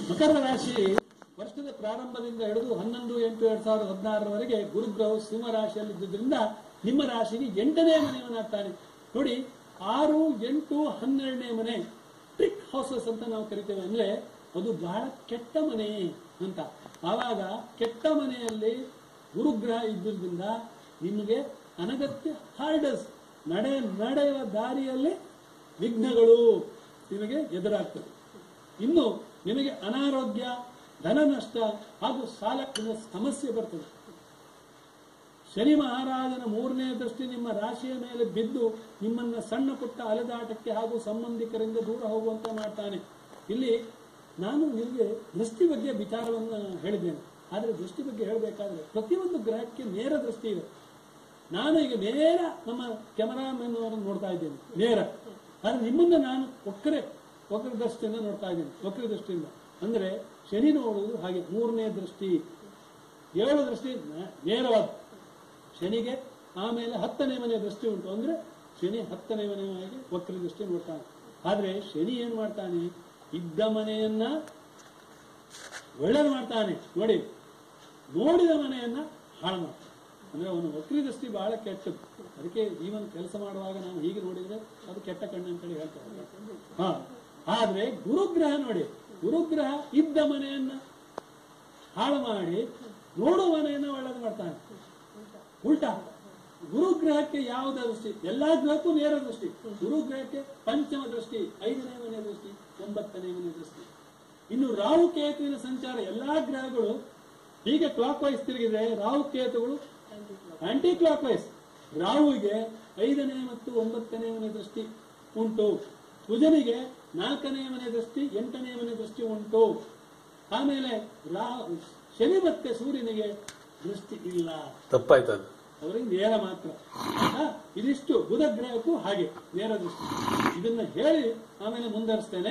ಮಕರ ರಾಶಿ ವರ್ಷದ ಪ್ರಾರಂಭದಿಂದ ಹಿಡಿದು ಹನ್ನೊಂದು ಎಂಟು ಎರಡ್ ಸಾವಿರದ ಹದಿನಾರರವರೆಗೆ ಗುರುಗ್ರಹವು ಸಿಂಹ ರಾಶಿಯಲ್ಲಿದ್ದರಿಂದ ನಿಮ್ಮ ರಾಶಿಗೆ ಎಂಟನೇ ಮನೆಯವನಾಗ್ತಾನೆ ನೋಡಿ ಆರು ಎಂಟು ಹನ್ನೆರಡನೇ ಮನೆ ಟ್ರಿಕ್ ಹೌಸಸ್ ಅಂತ ನಾವು ಕರಿತೇವೆ ಅಂದ್ರೆ ಅದು ಬಹಳ ಕೆಟ್ಟ ಮನೆ ಅಂತ ಆವಾಗ ಕೆಟ್ಟ ಮನೆಯಲ್ಲಿ ಗುರುಗ್ರಹ ಇದ್ದುದರಿಂದ ನಿಮಗೆ ಅನಗತ್ಯ ಹಾರ್ಡಸ್ ನಡೆ ನಡೆಯುವ ದಾರಿಯಲ್ಲಿ ವಿಘ್ನಗಳು ನಿಮಗೆ ಎದುರಾಗ್ತದೆ ಇನ್ನು ನಿಮಗೆ ಅನಾರೋಗ್ಯ ಧನ ನಷ್ಟ ಹಾಗೂ ಸಾಲಕ್ಕಿನ ಸಮಸ್ಯೆ ಬರ್ತದೆ ಶನಿ ಮಹಾರಾಜನ ಮೂರನೇ ದೃಷ್ಟಿ ನಿಮ್ಮ ರಾಶಿಯ ಮೇಲೆ ಬಿದ್ದು ನಿಮ್ಮನ್ನ ಸಣ್ಣ ಪುಟ್ಟ ಅಲೆದಾಟಕ್ಕೆ ಹಾಗೂ ಸಂಬಂಧಿಕರಿಂದ ದೂರ ಹೋಗುವಂತ ಮಾಡ್ತಾನೆ ಇಲ್ಲಿ ನಾನು ನಿಮಗೆ ದೃಷ್ಟಿ ಬಗ್ಗೆ ವಿಚಾರವನ್ನು ಹೇಳಿದ್ದೇನೆ ಆದರೆ ದೃಷ್ಟಿ ಬಗ್ಗೆ ಹೇಳಬೇಕಾದ್ರೆ ಪ್ರತಿಯೊಂದು ಗ್ರಹಕ್ಕೆ ನೇರ ದೃಷ್ಟಿ ಇದೆ ನಾನು ಈಗ ನೇರ ನಮ್ಮ ಕ್ಯಾಮರಾಮನ್ ಅವರನ್ನು ನೋಡ್ತಾ ಇದ್ದೇನೆ ನೇರ ಆದ್ರೆ ನಿಮ್ಮನ್ನ ನಾನು ಒಕ್ಕರೆ ವಕ್ರ ದೃಷ್ಟಿಯಿಂದ ನೋಡ್ತಾ ಇದ್ದೇನೆ ವಕ್ರ ದೃಷ್ಟಿಯಿಂದ ಅಂದ್ರೆ ಶನಿ ನೋಡುವುದು ಹಾಗೆ ಮೂರನೇ ದೃಷ್ಟಿ ಏಳು ದೃಷ್ಟಿ ನ- ನೇರವಾದ ಶನಿಗೆ ಆಮೇಲೆ ಹತ್ತನೇ ಮನೆ ದೃಷ್ಟಿ ಉಂಟು ಅಂದ್ರೆ ಶನಿ ಹತ್ತನೇ ಮನೆಯಾಗಿ ವಕ್ರ ದೃಷ್ಟಿ ನೋಡ್ತಾನೆ ಆದ್ರೆ ಶನಿ ಏನ್ ಮಾಡ್ತಾನೆ ಇದ್ದ ಮನೆಯನ್ನ ಒಳ್ಳೇದು ಮಾಡ್ತಾನೆ ನೋಡಿ ನೋಡಿದ ಮನೆಯನ್ನ ಹಾಳು ಮಾಡ್ತಾನೆ ಅಂದ್ರೆ ಅವನು ವಕ್ರಿ ದೃಷ್ಟಿ ಬಹಳ ಕೆಟ್ಟದ್ದು ಅದಕ್ಕೆ ಈವನ್ ಕೆಲಸ ಮಾಡುವಾಗ ನಾವು ಹೀಗೆ ನೋಡಿದ್ರೆ ಅದು ಕೆಟ್ಟ ಕಣ್ಣು ಅಂತೇಳಿ ಹೇಳ್ತಾರೆ ಹಾ ಆದ್ರೆ ಗುರುಗ್ರಹ ನೋಡಿ ಗುರುಗ್ರಹ ಇದ್ದ ಮನೆಯನ್ನ ಹಾಳು ಮಾಡಿ ನೋಡುವ ಮನೆಯನ್ನ ಒಳ್ಳೇದು ಮಾಡ್ತಾನೆ ಉಲ್ಟಾ ಗುರುಗ್ರಹಕ್ಕೆ ಯಾವುದ ದೃಷ್ಟಿ ಎಲ್ಲಾ ಗ್ರಹಕ್ಕೂ ನೇರ ದೃಷ್ಟಿ ಗುರುಗ್ರಹಕ್ಕೆ ಪಂಚಮ ದೃಷ್ಟಿ ಐದನೇ ಮನೆ ದೃಷ್ಟಿ ಒಂಬತ್ತನೇ ಮನೆ ದೃಷ್ಟಿ ಇನ್ನು ರಾಹು ಕೇತುವಿನ ಸಂಚಾರ ಎಲ್ಲಾ ಗ್ರಹಗಳು ಹೀಗೆ ಕ್ಲಾಕ್ ವೈಸ್ ತಿರುಗಿದ್ರೆ ರಾಹು ಕೇತುಗಳು ಆಂಟಿ ಕ್ಲಾಕ್ ವೈಸ್ ರಾಹುವಿಗೆ ಐದನೇ ಮತ್ತು ಒಂಬತ್ತನೇ ಮನೆ ದೃಷ್ಟಿ ಉಂಟು ಕುಜನಿಗೆ ನಾಲ್ಕನೇ ಮನೆ ದೃಷ್ಟಿ ಎಂಟನೇ ಮನೆ ದೃಷ್ಟಿ ಉಂಟು ಆಮೇಲೆ ರಾಹು ಶನಿ ಮತ್ತೆ ಸೂರ್ಯನಿಗೆ ದೃಷ್ಟಿ ಇಲ್ಲ ತಪ್ಪಾಯ್ತು ಅದು ಅವರಿಗೆ ನೇರ ಮಾತ್ರ ಆಯ್ತಾ? ಇದಿಷ್ಟು ಬುಧ ಗ್ರಹಕ್ಕೂ ಹಾಗೆ ನೇರ ದೃಷ್ಟಿ ಇದನ್ನ ಹೇಳಿ ಆಮೇಲೆ ಮುಂದರಿಸ್ತೇನೆ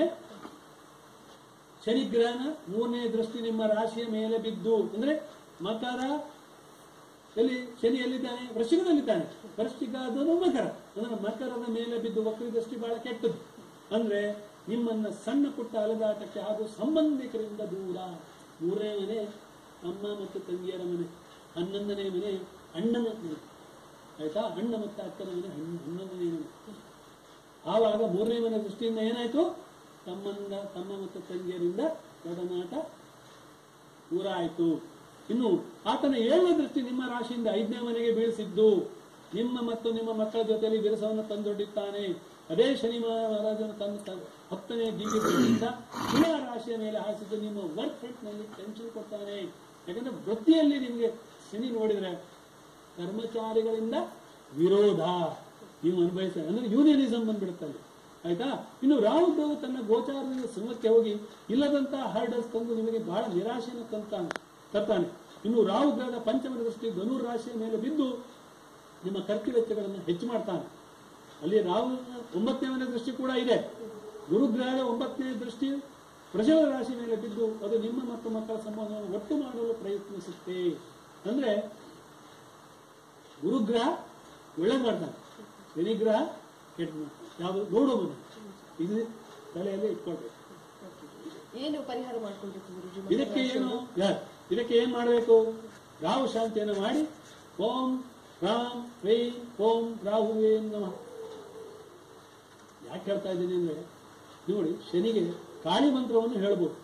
ಶನಿಗ್ರಹನ ಮೂರನೇ ದೃಷ್ಟಿ ನಿಮ್ಮ ರಾಶಿಯ ಮೇಲೆ ಬಿದ್ದು ಅಂದ್ರೆ ಮಕರ ಎಲ್ಲಿ ಶನಿ ಎಲ್ಲಿದ್ದಾನೆ ವೃಶ್ಚಿಕದಲ್ಲಿದ್ದಾನೆ ವೃಶ್ಚಿಕ ಅದನ್ನು ಮಕರ ಅಂದ್ರೆ ಮಕರದ ಮೇಲೆ ಬಿದ್ದು ವಕ್ರಿ ದೃಷ್ಟಿ ಬಹಳ ಕೆಟ್ಟದ್ದು ಅಂದ್ರೆ ನಿಮ್ಮನ್ನ ಸಣ್ಣ ಪುಟ್ಟ ಅಲೆದಾಟಕ್ಕೆ ಹಾಗೂ ಸಂಬಂಧಿಕರಿಂದ ದೂರ ಮೂರನೇ ಮನೆ ಅಮ್ಮ ಮತ್ತು ತಂಗಿಯರ ಮನೆ ಹನ್ನೊಂದನೇ ಮನೆ ಅಣ್ಣನ ಮನೆ ಆಯ್ತಾ ಅಣ್ಣ ಮತ್ತು ಅಕ್ಕನ ಮನೆ ಹಣ್ಣ- ಹನ್ನೊಂದನೇ ಮನೆ ಆವಾಗ ಮೂರನೇ ಮನೆ ದೃಷ್ಟಿಯಿಂದ ಏನಾಯ್ತು ತಮ್ಮಂದ ತಮ್ಮ ಮತ್ತು ತಂಗಿಯರಿಂದ ಒಡನಾಟ ದೂರ ಆಯಿತು ಇನ್ನು ಆತನ ಏಳನೇ ದೃಷ್ಟಿ ನಿಮ್ಮ ರಾಶಿಯಿಂದ ಐದನೇ ಮನೆಗೆ ಬೀಳಿಸಿದ್ದು ನಿಮ್ಮ ಮತ್ತು ನಿಮ್ಮ ಮಕ್ಕಳ ಜೊತೆಯಲ್ಲಿ ವಿರಸವನ್ನು ತಂದೊಡ್ಡಿದ್ದಾನೆ ಅದೇ ಶನಿ ಮಹಾರಾಜನ ತನ್ನ ತ- ಹತ್ತನೇ ದಿವ್ಯ ದೃಷ್ಟಿಯಿಂದ ತುಲಾ ರಾಶಿಯ ಮೇಲೆ ಹಾಸಿದ್ದು ನಿಮ್ಮ ವರ್ಕ್ ಫ್ರಂಟ್ ನಲ್ಲಿ ಟೆನ್ಷನ್ ಕೊಡ್ತಾನೆ ಯಾಕಂದ್ರೆ ವೃತ್ತಿಯಲ್ಲಿ ನಿಮಗೆ ಶನಿ ನೋಡಿದ್ರೆ ಕರ್ಮಚಾರಿಗಳಿಂದ ವಿರೋಧ ನೀವು ಅನುಭವಿಸ ಅಂದ್ರೆ ಯೂನಿಯನಿಸಮ್ ಬಂದ್ಬಿಡುತ್ತೆ ಅಲ್ಲಿ ಆಯ್ತಾ ಇನ್ನು ರಾಹು ಗ್ರಹವು ತನ್ನ ಗೋಚಾರದಿಂದ ಸಿಂಹಕ್ಕೆ ಹೋಗಿ ಇಲ್ಲದಂತಹ ಹರ್ಡರ್ಸ್ ತಂದು ನಿಮಗೆ ಬಹಳ ನಿರಾಶೆಯನ್ನು ತಂತಾನೆ ತರ್ತಾನೆ ಇನ್ನು ರಾಹು ಗ್ರಹದ ಪಂಚಮ ದೃಷ್ಟಿ ಧನುರ್ ರಾಶಿಯ ಮೇಲೆ ಬಿದ್ದು ನಿಮ್ಮ ಖರ್ಚು ವೆಚ್ಚಗಳನ್ನು ಹೆಚ್ಚು ಮಾಡ್ತಾನೆ ಅಲ್ಲಿ ರಾಹು ಒಂಬತ್ತನೇ ಮನೆ ದೃಷ್ಟಿ ಕೂಡ ಇದೆ ಗುರುಗ್ರಹದ ಒಂಬತ್ತನೇ ದೃಷ್ಟಿ ವೃಷಭ ರಾಶಿ ಮೇಲೆ ಬಿದ್ದು ಅದು ನಿಮ್ಮ ಮತ್ತು ಮಕ್ಕಳ ಸಂಬಂಧವನ್ನು ಒಟ್ಟು ಮಾಡಲು ಪ್ರಯತ್ನಿಸುತ್ತೆ ಅಂದ್ರೆ ಗುರುಗ್ರಹ ಒಳ್ಳೇದು ಮಾಡ್ತಾನೆ ಶನಿಗ್ರಹ ಕೆಟ್ಟ ಮಾಡ್ತಾನೆ ಯಾವುದು ನೋಡೋ ಮನೆ ಇದು ತಲೆಯಲ್ಲಿ ಇಟ್ಕೊಳ್ಬೇಕು ಏನು ಪರಿಹಾರ ಮಾಡ್ಕೊಳ್ಬೇಕು ಗುರುಜಿ ಇದಕ್ಕೆ ಏನು ಯಾ- ಇದಕ್ಕೆ ಏನ್ ಮಾಡಬೇಕು ರಾಹು ಶಾಂತಿಯನ್ನು ಮಾಡಿ ಓಂ ರಾಮ್ ಕ್ಲೀಂ ಓಂ ರಾಹುವೇ ನಮಃ ಯಾಕೆ ಹೇಳ್ತಾ ಇದ್ದೀನಿ ಅಂದ್ರೆ ನೋಡಿ ಶನಿಗೆ ಕಾಳಿ ಮಂತ್ರವನ್ನು ಹೇಳ್ಬೋದು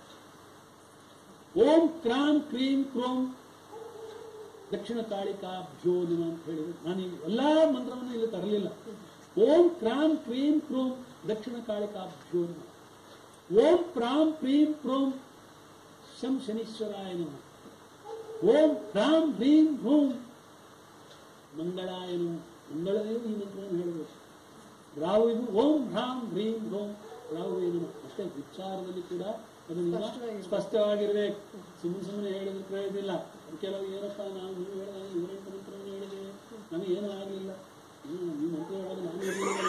ಓಂ ಕ್ರಾಂ ಕ್ರೀಂ ಕ್ರೋಂ ದಕ್ಷಿಣ ಕಾಳಿಕಾಭ್ಯೋ ನಮಃ ಅಂತ ಹೇಳಿದ್ರು ನಾನು ಈ ಎಲ್ಲಾ ಮಂತ್ರವನ್ನು ಇಲ್ಲಿ ತರಲಿಲ್ಲ ಓಂ ಕ್ರಾಂ ಕ್ರೀಂ ಕ್ರೋಂ ದಕ್ಷಿಣ ಕಾಳಿಕಾಭ್ಯೋ ನಮಃ ಓಂ ಪ್ರಾಂ ಪ್ರೀಂ ಪ್ರೋಂ ಶಂ ಶನೀಶ್ವರಾಯ ನಮಃ ಓಂ ರಾಂ ಹ್ರೀಂ ಹೂಂ ಮಂಗಳಾಯ ನಮಃ ಮಂಗಳನೇ ಈ ಮಂತ್ರವನ್ನು ಹೇಳಬೇಕು ರಾಹುವಿಗೂ ಓಂ ರಾಂ ಹ್ರೀಂ ಹೋಂ ರಾಹುವೇ ನಮಃ ಮತ್ತೆ ವಿಚಾರದಲ್ಲಿ ಕೂಡ ಅದು ನಿಮ್ಮ ಸ್ಪಷ್ಟವಾಗಿರ್ಬೇಕು. ಸ್ಪಷ್ಟವಾಗಿರ್ಬೇಕು ಸುಮ್ಮನೆ ಸುಮ್ಮನೆ ಹೇಳಿದ್ರೆ ಪ್ರಯೋಜನ ಇಲ್ಲ ಕೆಲವು ಏನಪ್ಪ ನಾವು ನೀವು ಹೇಳಿದಾಗ ಇವರೆಂಟು ಮಂತ್ರವನ್ನು ಹೇಳಿದ್ದೇವೆ ನಮಗೆ ಏನೂ ಆಗಲಿಲ್ಲ ನೀವು ನೀವು ಮಂತ್ರ ಹೇಳೋದು ನಾನು ಇರಲಿಲ್ಲ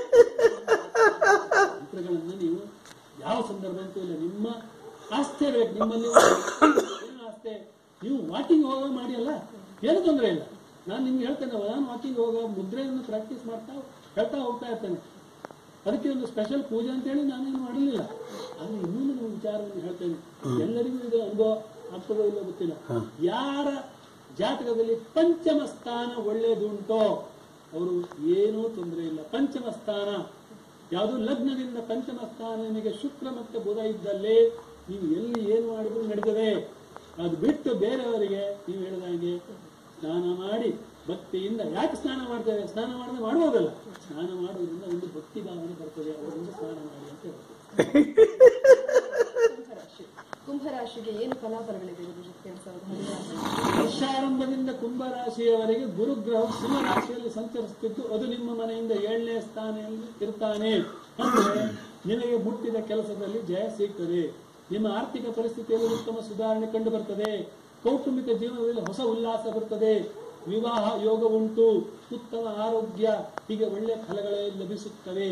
ಮಂತ್ರಗಳನ್ನ ನೀವು ಯಾವ ಸಂದರ್ಭಕ್ಕೂ ಇಲ್ಲ ನಿಮ್ಮ ಆಸ್ಥೆ ಬೇಕು ನಿಮ್ಮಲ್ಲಿ ಏನು ಆಸ್ಥೆ ನೀವು ವಾಕಿಂಗ್ ಹೋಗೋ ಮಾಡಿ ಅಲ್ಲ ಏನು ತೊಂದರೆ ಇಲ್ಲ ನಾನು ನಿಮ್ಗೆ ಹೇಳ್ತೇನೆ ನಾನು ವಾಕಿಂಗ್ ಹೋಗೋ ಮುದ್ರೆಯನ್ನು ಪ್ರಾಕ್ಟೀಸ್ ಮಾಡ್ತಾ ಹೇಳ್ತಾ ಹೋಗ್ತಾ ಇರ್ತೇನೆ ಅದಕ್ಕೆ ಒಂದು ಸ್ಪೆಷಲ್ ಪೂಜೆ ಅಂತೇಳಿ ನಾನೇನು ಮಾಡಲಿಲ್ಲ ಆದ್ರೆ ಇನ್ನೂ ಒಂದು ವಿಚಾರವನ್ನು ಹೇಳ್ತೇನೆ ಎಲ್ಲರಿಗೂ ಇದು ಅನುಭವ ಆಗ್ತದೋ ಇಲ್ಲೋ ಗೊತ್ತಿಲ್ಲ ಯಾರ ಜಾತಕದಲ್ಲಿ ಪಂಚಮ ಸ್ಥಾನ ಒಳ್ಳೇದುಂಟೋ ಅವರು ಏನೂ ತೊಂದರೆ ಇಲ್ಲ ಪಂಚಮ ಸ್ಥಾನ ಯಾವುದು ಲಗ್ನದಿಂದ ಪಂಚಮ ಸ್ಥಾನ ನಿಮಗೆ ಶುಕ್ರ ಮತ್ತೆ ಬುಧ ಇದ್ದಲ್ಲಿ ನೀವು ಎಲ್ಲಿ ಏನು ಮಾಡಿದ್ರು ನಡೀತದೆ ಅದು ಬಿಟ್ಟು ಬೇರೆಯವರಿಗೆ ನೀವು ಹೇಳಿದ ಹಾಗೆ ಸ್ನಾನ ಮಾಡಿ ಭಕ್ತಿಯಿಂದ ಯಾಕೆ ಸ್ನಾನ ಮಾಡ್ತೇವೆ ಸ್ನಾನ ಮಾಡಿದ್ರೆ ಮಾಡ್ಬೋದಲ್ಲ ಸ್ನಾನ ಮಾಡೋದ್ರಿಂದ ಒಂದು ಭಕ್ತಿ ಭಾವನೆ ಬರ್ತದೆ ಅವರಿಂದ ಸ್ನಾನ ಮಾಡಿ ಅಂತ ಹೇಳ್ತೇವೆ ಕುಂಭರಾಶಿ ಕುಂಭರಾಶಿಗೆ ಏನು ಫಲಾಫಲಗಳಿದೆ ಗುರುಜಿ ಎರಡ್ ಸಾವಿರದ ಹದಿನಾರು ವರ್ಷಾರಂಭದಿಂದ ಕುಂಭರಾಶಿಯವರೆಗೆ ಗುರುಗ್ರಹ ಸಿಂಹರಾಶಿಯಲ್ಲಿ ಸಂಚರಿಸುತ್ತಿದ್ದು ಅದು ನಿಮ್ಮ ಮನೆಯಿಂದ ಏಳನೇ ಸ್ಥಾನದಲ್ಲಿ ಇರ್ತಾನೆ ಅಂದ್ರೆ ನಿಮಗೆ ಮುಟ್ಟಿದ ಕೆಲಸದಲ್ಲಿ ಜಯ ಸಿಗ್ತದೆ ನಿಮ್ಮ ಆರ್ಥಿಕ ಪರಿಸ್ಥಿತಿಯಲ್ಲಿ ಉತ್ತಮ ಸುಧಾರಣೆ ಕಂಡು ಬರ್ತದೆ ಕೌಟುಂಬಿಕ ಜೀವನದಲ್ಲಿ ಹೊಸ ಉಲ್ಲಾಸ ಬರ್ತದೆ ವಿವಾಹ ಯೋಗ ಉಂಟು ಉತ್ತಮ ಆರೋಗ್ಯ ಹೀಗೆ ಒಳ್ಳೆಯ ಫಲಗಳೇ ಲಭಿಸುತ್ತವೆ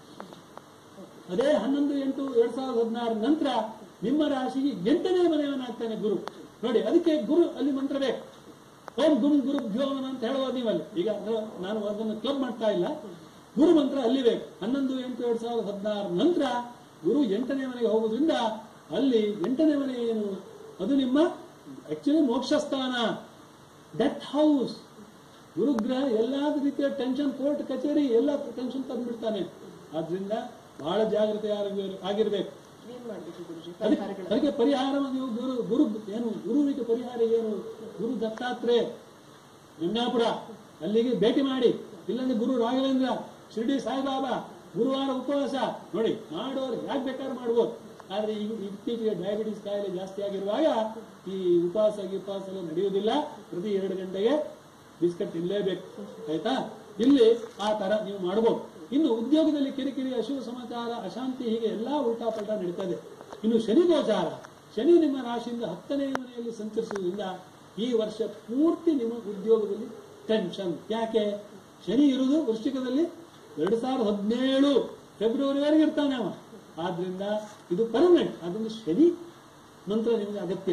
ಅದೇ ಹನ್ನೊಂದು ಎಂಟು ಎರಡ್ ಸಾವಿರದ ಹದಿನಾರು ನಂತರ ನಿಮ್ಮ ರಾಶಿಗೆ ಎಂಟನೇ ಮನೆಯವನಾಗ್ತಾನೆ ಗುರು ನೋಡಿ ಅದಕ್ಕೆ ಗುರು ಅಲ್ಲಿ ಮಂತ್ರ ಬೇಕು ಓಂ ಗುಂ ಗುರು ಭ್ಯೋಮನ ಅಂತ ಹೇಳುವ ನೀವಲ್ಲಿ ಈಗ ನ- ನಾನು ಅದನ್ನು ಕ್ಲಬ್ ಮಾಡ್ತಾ ಇಲ್ಲ ಗುರು ಮಂತ್ರ ಅಲ್ಲಿ ಬೇಕು ಹನ್ನೊಂದು ಎಂಟು ಎರಡ್ ಸಾವಿರದ ಹದಿನಾರು ನಂತರ ಗುರು ಎಂಟನೇ ಮನೆಗೆ ಹೋಗೋದ್ರಿಂದ ಅಲ್ಲಿ ಎಂಟನೇ ಮನೆ ಏನು ಅದು ನಿಮ್ಮ ಆಕ್ಚುಲಿ ಮೋಕ್ಷ ಸ್ಥಾನ ಡೆತ್ ಹೌಸ್ ಗುರುಗ್ರಹ ಎಲ್ಲಾ ರೀತಿಯ ಟೆನ್ಷನ್ ಕೋರ್ಟ್ ಕಚೇರಿ ಎಲ್ಲ ಟೆನ್ಷನ್ ತಂದ್ಬಿಡ್ತಾನೆ ಆದ್ರಿಂದ ಬಹಳ ಜಾಗ್ರತೆ ಆಗಿರ್- ಆಗಿರ್ಬೇಕು ಏನ್ ಮಾಡ್ಬೇಕು ಗುರುಜಿ ಅದಕ್ಕೆ ಪರಿಹಾರಗಳು ಅದಕ್ಕೆ ಪರಿಹಾರ ನೀವು ಗುರು ಗುರು ಏನು ಗುರುವಿಗೆ ಪರಿಹಾರ ಏನು ಗುರು ದತ್ತಾತ್ರೇಯ ಗಂಗಾಪುರ ಅಲ್ಲಿಗೆ ಭೇಟಿ ಮಾಡಿ ಇಲ್ಲಂದ್ರೆ ಗುರು ರಾಘವೇಂದ್ರ ಶಿರ್ಡಿ ಸಾಯಿಬಾಬಾ ಗುರುವಾರ ಉಪವಾಸ ನೋಡಿ ಮಾಡೋರು ಯಾಕೆ ಬೇಕಾದ್ರೂ ಮಾಡ್ಬೋದು ಆದ್ರೆ ಈಗ ಇತ್ತೀಚೆಗೆ ಡಯಾಬಿಟಿಸ್ ಕಾಯಿಲೆ ಜಾಸ್ತಿ ಆಗಿರುವಾಗ ಈ ಉಪವಾಸ ಉಪವಾಸ ಎಲ್ಲ ನಡೆಯುವುದಿಲ್ಲ ಪ್ರತಿ ಎರಡು ಗಂಟೆಗೆ ಬಿಸ್ಕಟ್ ತಿನ್ನಲೇಬೇಕು ಆಯ್ತಾ ಇಲ್ಲಿ ಆ ತರ ನೀವು ಮಾಡಬಹುದು ಇನ್ನು ಉದ್ಯೋಗದಲ್ಲಿ ಕಿರಿಕಿರಿ ಅಶುಭ ಸಮಾಚಾರ ಅಶಾಂತಿ ಹೀಗೆ ಎಲ್ಲಾ ಉಲ್ಟಾ ಪಲ್ಟಾ ನಡೀತದೆ ಇನ್ನು ಶನಿ ಗೋಚಾರ ಶನಿ ನಿಮ್ಮ ರಾಶಿಯಿಂದ ಹತ್ತನೇ ಮನೆಯಲ್ಲಿ ಸಂಚರಿಸುವುದರಿಂದ ಈ ವರ್ಷ ಪೂರ್ತಿ ನಿಮ್ಮ ಉದ್ಯೋಗದಲ್ಲಿ ಟೆನ್ಷನ್ ಯಾಕೆ ಶನಿ ಇರುವುದು ವೃಶ್ಚಿಕದಲ್ಲಿ ಎರಡು ಸಾವಿರದ ಹದಿನೇಳು ಫೆಬ್ರವರಿವರೆಗೆ ಇರ್ತಾನೆ ಅವ ಆದ್ರಿಂದ ಇದು ಪರ್ಮನೆಂಟ್ ಅದೊಂದು ಶನಿ ಮಂತ್ರ ನಿಮಗೆ ಅಗತ್ಯ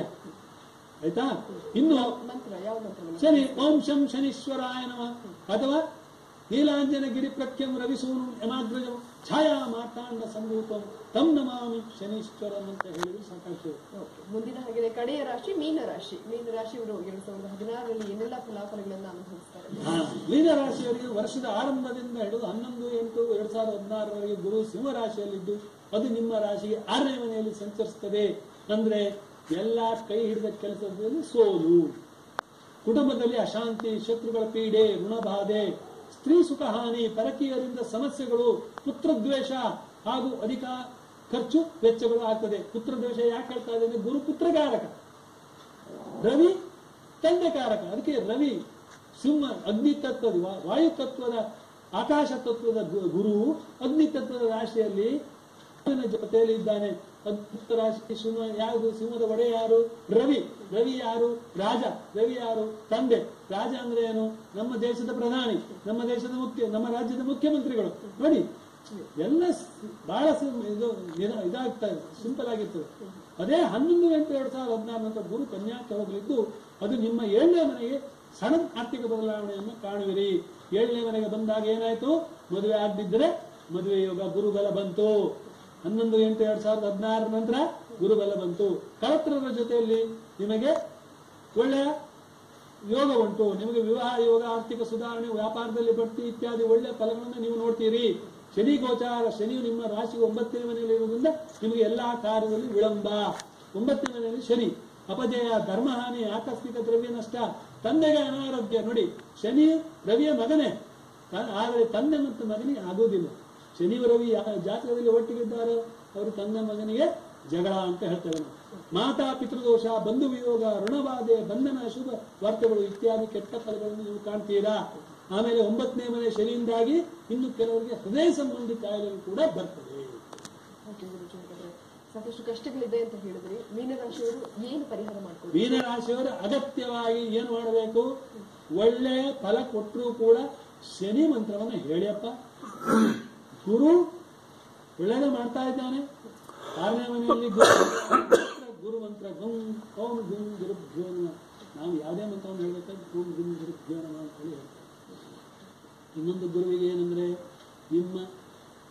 ಆಯ್ತಾ ಇನ್ನು ಮಂತ್ರ ಯಾವ ಮಂತ್ರವನ್ನು ಶನಿ ಓಂ ಶಂ ಶನೀಶ್ವರಾಯ ನಮಃ ಅಥವಾ ನೀಲಾಂಜನ ಗಿರಿ ಪ್ರಖ್ಯಂ ರವಿಸೂನು ಯಮಾಗ್ರಜಂ ಛಾಯಾ ಮಾರ್ತಾಂಡ ಸಂಭೂತಂ ತಂ ನಮಾಮಿ ಶನೀಶ್ವರಂ ಅಂತ ಹೇಳಿದ್ರೆ ಸಾಕಾಗ್ತದೆ ಓಕೆ. ಮುಂದಿನ ಹಾಗೆ ಕಡೆಯ ರಾಶಿ ಮೀನ ರಾಶಿ ಮೀನ ರಾಶಿಯವರು ಎರಡ್ ಸಾವಿರದ ಹದಿನಾರರಲ್ಲಿ ಏನೆಲ್ಲ ಫಲಾಫಲಗಳನ್ನ ಅನುಭವಿಸ್ತಾರೆ ಹಾ, ಮೀನ ರಾಶಿಯವರಿಗೆ ವರ್ಷದ ಆರಂಭದಿಂದ ಹಿಡಿದು ಹನ್ನೊಂದು ಎಂಟು ಎರಡ್ ಸಾವಿರದ ಹದಿನಾರರವರೆಗೆ ಗುರು ಸಿಂಹ ರಾಶಿಯಲ್ಲಿದ್ದು ಅದು ನಿಮ್ಮ ರಾಶಿಗೆ ಆರನೇ ಮನೆಯಲ್ಲಿ ಸಂಚರಿಸುತ್ತದೆ ಅಂದ್ರೆ ಎಲ್ಲಾ ಕೈ ಹಿಡಿದ ಕೆಲಸದಲ್ಲಿ ಸೋಲು ಕುಟುಂಬದಲ್ಲಿ ಅಶಾಂತಿ ಶತ್ರುಗಳ ಪೀಡೆ ಋಣಬಾಧೆ ಸ್ತ್ರೀ ಸುಖ ಹಾನಿ ಪರಕೀಯರಿಂದ ಸಮಸ್ಯೆಗಳು ಪುತ್ರದ್ವೇಷ ಹಾಗೂ ಅಧಿಕ ಖರ್ಚು ವೆಚ್ಚಗಳು ಆಗ್ತದೆ ಪುತ್ರದ್ವೇಷ ಯಾಕೆ ಹೇಳ್ತಾ ಇದೆ ಅಂದ್ರೆ ಗುರು ಪುತ್ರಕಾರಕ ರವಿ ತಂದೆ ಕಾರಕ ಅದಕ್ಕೆ ರವಿ ಸಿಂಹ ಅಗ್ನಿ ತತ್ವದ ವಾ- ವಾಯು ತತ್ವದ ಆಕಾಶ ತತ್ವದ ಗು- ಗುರು ಅಗ್ನಿ ತತ್ವದ ರಾಶಿಯಲ್ಲಿ ಸಿಂಹನ ಜೊತೆಯಲ್ಲಿ ಇದ್ದಾನೆ ಅದ್ಭುತ ರಾಶಿ ಸಿಂಹ ಯಾವುದು ಸಿಂಹದ ಒಡೆ ಯಾರು ರವಿ ರವಿ ಯಾರು ರಾಜ ರವಿ ಯಾರು ತಂದೆ ರಾಜ ಅಂದ್ರೆ ಏನು ನಮ್ಮ ದೇಶದ ಪ್ರಧಾನಿ ನಮ್ಮ ದೇಶದ ಮುಖ್ಯ ನಮ್ಮ ರಾಜ್ಯದ ಮುಖ್ಯಮಂತ್ರಿಗಳು ನೋಡಿ ಎಲ್ಲ ಸ್- ಬಹಳ ಸಿಂ- ಇದು ನಿರ- ಇದಾಗ್ತದೆ ಸಿಂಪಲ್ ಆಗಿರ್ತದೆ ಅದೇ ಹನ್ನೊಂದು ಎಂಟು ಎರಡ್ ಸಾವಿರದ ಹದಿನಾರು ನಂತರ ಗುರು ಕನ್ಯಾಕ್ಕೆ ಹೋಗಲಿದ್ದು ಅದು ನಿಮ್ಮ ಏಳನೇ ಮನೆಗೆ ಸಡನ್ ಆರ್ಥಿಕ ಬದಲಾವಣೆಯನ್ನು ಕಾಣುವಿರಿ ಏಳನೇ ಮನೆಗೆ ಬಂದಾಗ ಏನಾಯ್ತು ಮದುವೆ ಆಗದಿದ್ದರೆ ಮದುವೆ ಯೋಗ ಗುರುಬಲ ಬಂತು ಹನ್ನೊಂದು ಎಂಟು ಎರಡ್ ಸಾವಿರದ ಹದಿನಾರರ ನಂತರ ಗುರುಬಲ ಬಂತು ಕಳತ್ರರ ಜೊತೆಯಲ್ಲಿ ನಿಮಗೆ ಒಳ್ಳೆಯ ಯೋಗ ಉಂಟು ನಿಮಗೆ ವಿವಾಹ ಯೋಗ ಆರ್ಥಿಕ ಸುಧಾರಣೆ ವ್ಯಾಪಾರದಲ್ಲಿ ಬಡ್ತಿ ಇತ್ಯಾದಿ ಒಳ್ಳೆಯ ಫಲಗಳನ್ನು ನೀವು ನೋಡ್ತೀರಿ ಶನಿ ಗೋಚಾರ ಶನಿಯು ನಿಮ್ಮ ರಾಶಿಗೆ ಒಂಬತ್ತನೇ ಮನೆಯಲ್ಲಿ ಇರುವುದರಿಂದ ನಿಮಗೆ ಎಲ್ಲಾ ಕಾರ್ಯದಲ್ಲಿ ವಿಳಂಬ ಒಂಬತ್ತನೇ ಮನೆಯಲ್ಲಿ ಶನಿ ಅಪಜಯ ಧರ್ಮಹಾನಿ ಆಕಸ್ಮಿಕ ದ್ರವ್ಯ ನಷ್ಟ ತಂದೆಗೆ ಅನಾರೋಗ್ಯ ನೋಡಿ ಶನಿ ರವಿಯ ಮಗನೇ ತ- ಆದರೆ ತಂದೆ ಮತ್ತು ಮಗನಿಗೆ ಆಗೋದಿಲ್ಲ ಶನಿ ರವಿ ಯಾ- ಜಾತಕದಲ್ಲಿ ಒಟ್ಟಿಗಿದ್ದಾರೆ ಅವರು ತಂದೆ ಮಗನಿಗೆ ಜಗಳ ಅಂತ ಹೇಳ್ತೇವೆ ನಾವು ಮಾತಾ ಪಿತೃದೋಷ ಬಂಧು ವಿಯೋಗ ಋಣಬಾಧೆ ಬಂಧನ ಶುಭ ವಾರ್ತೆಗಳು ಇತ್ಯಾದಿ ಕೆಟ್ಟ ಫಲಗಳನ್ನು ನೀವು ಕಾಣ್ತೀರಾ ಆಮೇಲೆ ಒಂಬತ್ತನೇ ಮನೆ ಶನಿಯಿಂದಾಗಿ ಇನ್ನು ಕೆಲವರಿಗೆ ಹೃದಯ ಸಂಬಂಧಿ ಕಾಯಿಲೆಗಳು ಕೂಡ ಬರ್ತದೆ ಓಕೆ ಗುರುಜಿ ಹಾಗಾದ್ರೆ ಸಾಕಷ್ಟು ಕಷ್ಟಗಳಿದೆ ಅಂತ ಹೇಳಿದ್ರಿ ಮೀನರಾಶಿಯವರು ಏನು ಪರಿಹಾರ ಮಾಡ್ಕೊಳ್ಳಿ ಮೀನ ರಾಶಿಯವರು ಅಗತ್ಯವಾಗಿ ಏನು ಮಾಡಬೇಕು ಒಳ್ಳೆ ಫಲ ಕೊಟ್ಟರೂ ಕೂಡ ಶನಿ ಮಂತ್ರವನ್ನು ಹೇಳಿಯಪ್ಪ ಗುರು ಒಳ್ಳೆಯದೇ ಮಾಡ್ತಾ ಇದ್ದಾನೆ ಆರನೇ ಮನೆಯಲ್ಲಿ ಗುರು ಗುರು ಮಂತ್ರ ಗುಂ ಓಂ ಗುಂ ಗುರುಭ್ಯೋ ನಮಃ ನಾವು ಯಾವುದೇ ಮಂತ್ರವನ್ನು ಹೇಳ್ಬೇಕಾದ್ರೆ ಓಂ ಗುಂ ಗುರುಭ್ಯೋ ನಮಃ ಅಂತ ಹೇಳಿ ಹೇಳ್ತೇವೆ ಇನ್ನೊಂದು ಗುರುವಿಗೆ ಏನಂದ್ರೆ ನಿಮ್ಮ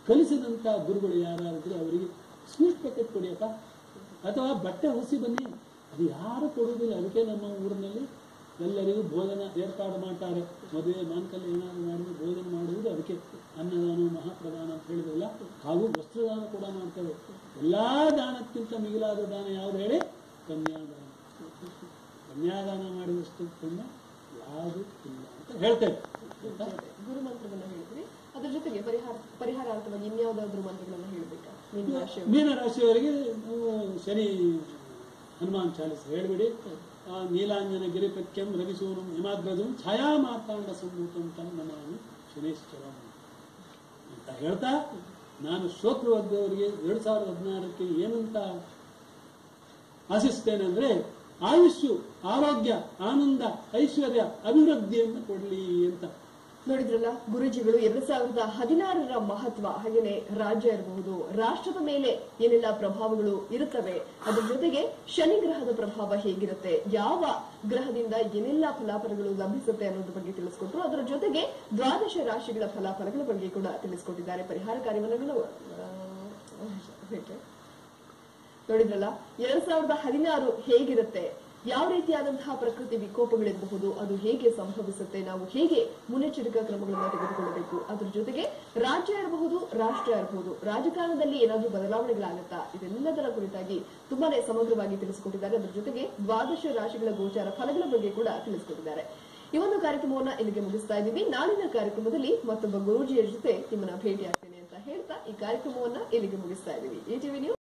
ಕಲಿಸಿದಂತ ಗುರುಗಳು ಯಾರಾದ್ರೆ ಅವರಿಗೆ ಸ್ವೀಟ್ ಪ್ಯಾಕೆಟ್ ಕೊಡಿಯಪ್ಪ ಅಥವಾ ಬಟ್ಟೆ ಹೊಸಿ ಬನ್ನಿ ಅದು ಯಾರು ಕೊಡುವುದಿಲ್ಲ ಅದಕ್ಕೆ ನಮ್ಮ ಊರಿನಲ್ಲಿ ಎಲ್ಲರಿಗೂ ಭೋಜನ ಏರ್ಪಾಡು ಮಾಡ್ತಾರೆ ಮದುವೆ ಮಾನ್ಕಲ್ಲಿ ಏನಾದ್ರು ಮಾಡಿದ್ರೆ ಭೋಜನ ಮಾಡುವುದು ಅದಕ್ಕೆ ಅನ್ನದಾನ ಮಹಾಪ್ರದಾನ ಅಂತ ಹೇಳಿದ್ರಲ್ಲ ಹಾಗೂ ವಸ್ತ್ರದಾನ ಕೂಡ ಮಾಡ್ತೇವೆ ಎಲ್ಲಾ ದಾನಕ್ಕಿಂತ ಮಿಗಿಲಾದ ದಾನ ಯಾವ್ದು ಹೇಳಿ ಕನ್ಯಾದಾನ ಕನ್ಯಾದಾನ ಮಾಡಿದಷ್ಟು ಪುಣ್ಯ ಯಾವುದು ಇಲ್ಲ ಅಂತ ಹೇಳ್ತೇವೆ ಆಯ್ತಾ? ಗುರು ಮಂತ್ರವನ್ನ ಹೇಳಿದ್ರಿ ಅದ್ರ ಜೊತೆಗೆ ಪರಿಹಾರ ಪರಿಹಾರಾರ್ಥವಾಗಿ ಇನ್ಯಾವುದಾದ್ರೂ ಮಂತ್ರಗಳನ್ನ ಹೇಳ್ಬೇಕಾ ಮೀನ ರಾಶಿಯವರು ಮೀನ ರಾಶಿಯವರಿಗೆ ನೀವು ಶನಿ ಹನುಮಾನ್ ಚಾಲಿಸ ಹೇಳ್ಬಿಡಿ ಆ, ನೀಲಾಂಜನ ಗಿರಿಪತ್ಯಂ ರವಿಸೂನಂ ಹಿಮಾಗ್ರಜಂ ಛಾಯಾ ಮಾರ್ತಾಂಡ ಸಂಭೂತಂ ತಂ ನಮಾಮಿ ಶನೇಶ್ವರಂ ಅಂತ ಹೇಳ್ತಾ ನಾನು ಶ್ರೋತೃವರ್ಗದವರಿಗೆ ಎರಡ್ ಸಾವಿರದ ಹದಿನಾರಕ್ಕೆ ಏನಂತ ಆಶಿಸ್ತೇನೆ ಅಂದ್ರೆ ಆಯುಷ್ಯು ಆರೋಗ್ಯ ಆನಂದ ಐಶ್ವರ್ಯ ಅಭಿವೃದ್ಧಿಯನ್ನು ಕೊಡ್ಲಿ ಅಂತ ನೋಡಿದ್ರಲ್ಲ ಗುರುಜಿಗಳು ಎರಡ್ ಸಾವಿರದ ಹದಿನಾರರ ಮಹತ್ವ ಹಾಗೇನೆ ರಾಜ್ಯ ಇರಬಹುದು ರಾಷ್ಟ್ರದ ಮೇಲೆ ಏನೆಲ್ಲ ಪ್ರಭಾವಗಳು ಇರುತ್ತವೆ ಅದ್ರ ಜೊತೆಗೆ ಶನಿ ಗ್ರಹದ ಪ್ರಭಾವ ಹೇಗಿರುತ್ತೆ ಯಾವ ಗ್ರಹದಿಂದ ಏನೆಲ್ಲ ಫಲಾಫಲಗಳು ಲಭಿಸುತ್ತೆ ಅನ್ನೋದ್ರ ಬಗ್ಗೆ ತಿಳಿಸ್ಕೊಟ್ರು ಅದರ ಜೊತೆಗೆ ದ್ವಾದಶ ರಾಶಿಗಳ ಫಲಾಫಲಗಳ ಬಗ್ಗೆ ಕೂಡ ತಿಳಿಸ್ಕೊಟ್ಟಿದ್ದಾರೆ ಪರಿಹಾರ ಕಾರ್ಯವನ್ನ ನೋಡಿದ್ರಲ್ಲ ಎರಡ್ ಸಾವಿರದ ಹದಿನಾರು ಹೇಗಿರುತ್ತೆ ಯಾವ ರೀತಿಯಾದಂತಹ ಪ್ರಕೃತಿ ವಿಕೋಪಗಳಿರಬಹುದು ಅದು ಹೇಗೆ ಸಂಭವಿಸುತ್ತೆ ನಾವು ಹೇಗೆ ಮುನ್ನೆಚ್ಚರಿಕಾ ಕ್ರಮಗಳನ್ನು ತೆಗೆದುಕೊಳ್ಳಬೇಕು ಅದ್ರ ಜೊತೆಗೆ ರಾಜ್ಯ ಇರಬಹುದು ರಾಷ್ಟ್ರ ಇರಬಹುದು ರಾಜಕಾರಣದಲ್ಲಿ ಏನಾದ್ರೂ ಬದಲಾವಣೆಗಳಾಗುತ್ತಾ ಇದೆಲ್ಲದರ ಕುರಿತಾಗಿ ತುಂಬಾನೇ ಸಮಗ್ರವಾಗಿ ತಿಳಿಸಿಕೊಟ್ಟಿದ್ದಾರೆ ಅದ್ರ ಜೊತೆಗೆ ದ್ವಾದಶ ರಾಶಿಗಳ ಗೋಚಾರ ಫಲಗಳ ಬಗ್ಗೆ ಕೂಡ ತಿಳಿಸಿಕೊಟ್ಟಿದ್ದಾರೆ ಈ ಒಂದು ಕಾರ್ಯಕ್ರಮವನ್ನ ಇಲ್ಲಿಗೆ ಮುಗಿಸ್ತಾ ಇದ್ದೀವಿ ನಾಳಿನ ಕಾರ್ಯಕ್ರಮದಲ್ಲಿ ಮತ್ತೊಬ್ಬ ಗುರೂಜಿಯ ಜೊತೆ ನಿಮ್ಮನ್ನ ಭೇಟಿ ಆಗ್ತೇನೆ ಅಂತ ಹೇಳ್ತಾ ಈ ಕಾರ್ಯಕ್ರಮವನ್ನ ಇಲ್ಲಿಗೆ ಮುಗಿಸ್ತಾ ಇದ್ದೀವಿ ಈ ಟಿವಿ ನ್ಯೂಸ್